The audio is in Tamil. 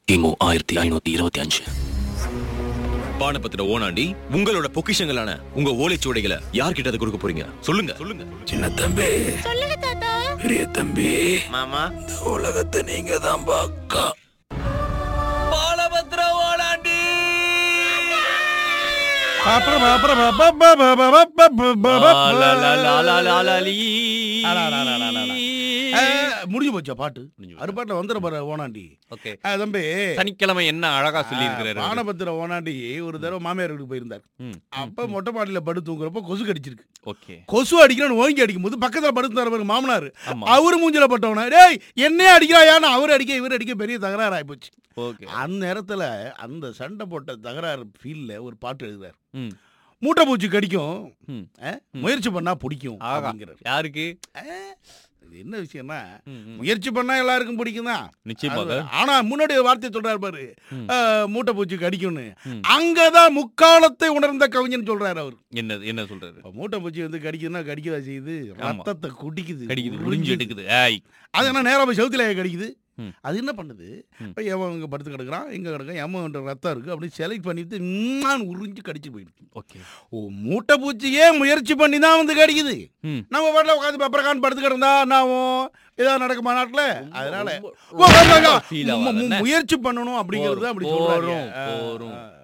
கிமு ஆயிரத்தி ஐநூத்தி இருபத்தி அஞ்சு பானபத்திர ஓனாண்டி உங்களோட பொக்கிஷங்களான உங்க ஓலைச்சுவடைகளை யார்கிட்ட அதை கொடுக்க போறீங்க சொல்லுங்க சொல்லுங்க சின்ன தம்பி சொல்லுங்க தாத்தா பெரிய தம்பி மாமா இந்த உலகத்தை நீங்க தான் பாக்கா பாலபத்திர ஓனாண்டி முடிஞ்சு போச்சா பாட்டு அறுபாட்டில் வந்துட பாரு ஓனாண்டி ஓகே ஆ, தம்பி சனிக்கிழமை என்ன அழகா சொல்லி வானபத்திர ஓனாண்டி ஒரு தடவை மாமியார் வீட்டுக்கு போயிருந்தார் ம். அப்ப மொட்டை மாடியில படுத்து தூங்குறப்ப கொசு கடிச்சிருக்கு ஓகே கொசு அடிக்கணும்னு ஓங்கி அடிக்கும் போது பக்கத்துல படுத்து பாருங்க மாமனார் ஆமா அவரு மூஞ்சில பட்டவன டேய் என்னையே அடிக்கிறாயான்னு அவர் அடிக்க இவர் அடிக்க பெரிய தகராறு ஆயிப்போச்சு ஓகே அந்த நேரத்துல அந்த சண்டை போட்ட தகராறு ஃபீல்ல ஒரு பாட்டு எழுதுறாரு ம். மூட்டை பூச்சி கடிக்கும் ம். ஆ, முயற்சி பண்ணா பிடிக்கும் ஆகா. அப்படிங்கிறாரு யாருக்கு ஆ, இது என்ன விஷயம்னா ம், ம். முயற்சி பண்ணா எல்லாருக்கும் பிடிக்கும் தான் நிச்சயமாக ஆனா முன்னாடி ஒரு வார்த்தை சொல்றாரு பாரு ம். ஆ, மூட்டை பூச்சி கடிக்கும்னு ம். அங்கதான் முக்காலத்தை உணர்ந்த கவிஞன் சொல்றாரு அவர் என்ன என்ன சொல்றாரு இப்ப மூட்டை பூச்சி வந்து கடிக்குதுன்னா கடிக்கதா செய்யுது ஆமா. ரத்தத்தை குடிக்குது கடிக்குது உறிஞ்சு எடுக்குது ஏய் அது என்ன நேரா போய் செவுத்துல கடிக்குது ம். அது என்ன பண்ணுது ம். இப்போ எவன் இங்கே படுத்து கிடக்குறான் எங்கே கிடக்கும் எம்மன்ற ரத்தம் இருக்குது அப்படி செலக்ட் பண்ணிட்டு நான் உறிஞ்சு கடிச்சு போயிடுது ஓகே ஓ மூட்டை பூச்சியே முயற்சி பண்ணி தான் வந்து கடிக்குது ம். நம்ம பாட்டில் உட்காந்து பப்பரக்கான் படுத்து கிடந்தா நான் ஏதாவது நடக்குமா நாட்டில் அதனால ரொம்ப- ஓ, ஆமா, ஆமா. feel மு- ஆகாது மு- என்ன? முயற்சி பண்ணணும் அப்படிங்கிறது அப்படி போரும், சொல்றாரு போரும். ஆ,